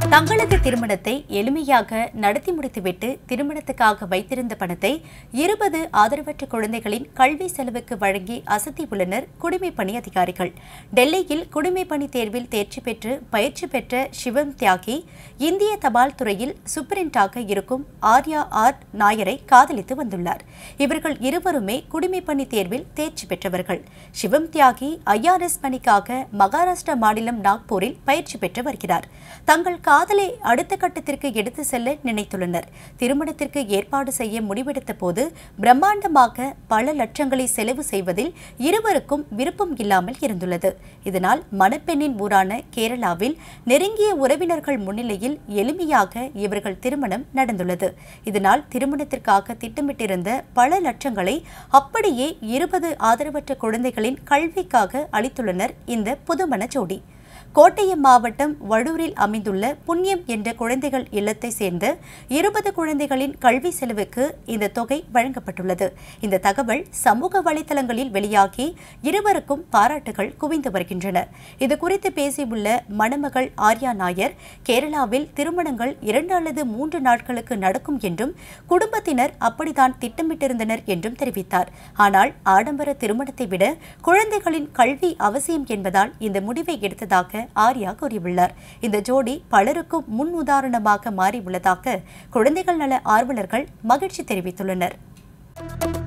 தங்களது திருமணத்தை எளிமையாக நடத்தி முடித்துவிட்டு திருமணத்துக்காக வைத்திருந்த பணத்தை இருபது ஆதரவற்ற குழந்தைகளின் கல்வி செலவுக்கு வழங்கி அசத்தியுள்ளனர் குடிமைப் பணி அதிகாரிகள் டெல்லியில் குடிமைப் பணி தேர்வில் தேர்ச்சி பெற்று பயிற்சி பெற்ற சிவம் தியாகி இந்திய தபால் துறையில் சூப்பரிண்டாக இருக்கும் ஆர்யா ஆர் நாயரை காதலித்து வந்துள்ளார் இவர்கள் இருவருமே குடிமைப் பணி தேர்வில் தேர்ச்சி பெற்றவர்கள் சிவம் தியாகி ஐஆர்எஸ் பணிக்காக மகாராஷ்டிரா மாநிலம் நாக்பூரில் பயிற்சி பெற்று வருகிறார் தங்கள் காதலை அடுத்த கட்டத்திற்கு எடுத்து செல்ல நினைத்துள்ளனர் திருமணத்திற்கு ஏற்பாடு செய்ய முடிவெடுத்த போது பிரம்மாண்டமாக பல லட்சங்களை செலவு செய்வதில் இருவருக்கும் விருப்பம் இல்லாமல் இருந்துள்ளது இதனால் மணப்பெண்ணின் ஊரான கேரளாவில் நெருங்கிய உறவினர்கள் முன்னிலையில் எளிமையாக இவர்கள் திருமணம் நடந்துள்ளது இதனால் திருமணத்திற்காக திட்டமிட்டிருந்த பல லட்சங்களை அப்படியே இருபது ஆதரவற்ற குழந்தைகளின் கல்விக்காக அளித்துள்ளனர் இந்த புதுமண ஜோடி கோட்டயம் மாவட்டம் வடூரில் அமைந்துள்ள புண்ணியம் என்ற குழந்தைகள் இல்லத்தை சேர்ந்த இருபது குழந்தைகளின் கல்வி செலவுக்கு இந்த தொகை வழங்கப்பட்டுள்ளது இந்த தகவல் சமூக வலைதளங்களில் வெளியாகி இருவருக்கும் பாராட்டுகள் குவிந்து வருகின்றன இது குறித்து பேசியுள்ள மணமகள் ஆர்யா நாயர் கேரளாவில் திருமணங்கள் இரண்டு அல்லது மூன்று நாட்களுக்கு நடக்கும் என்றும் குடும்பத்தினர் அப்படித்தான் திட்டமிட்டிருந்தனர் என்றும் தெரிவித்தார் ஆனால் ஆடம்பர திருமணத்தை விட குழந்தைகளின் கல்வி அவசியம் என்பதால் இந்த முடிவை எடுத்ததாக ஆர்யா கூறியுள்ளார் இந்த ஜோடி பலருக்கும் முன் உதாரணமாக மாறியுள்ளதாக குழந்தைகள் நல ஆர்வலர்கள் மகிழ்ச்சி தெரிவித்துள்ளனர்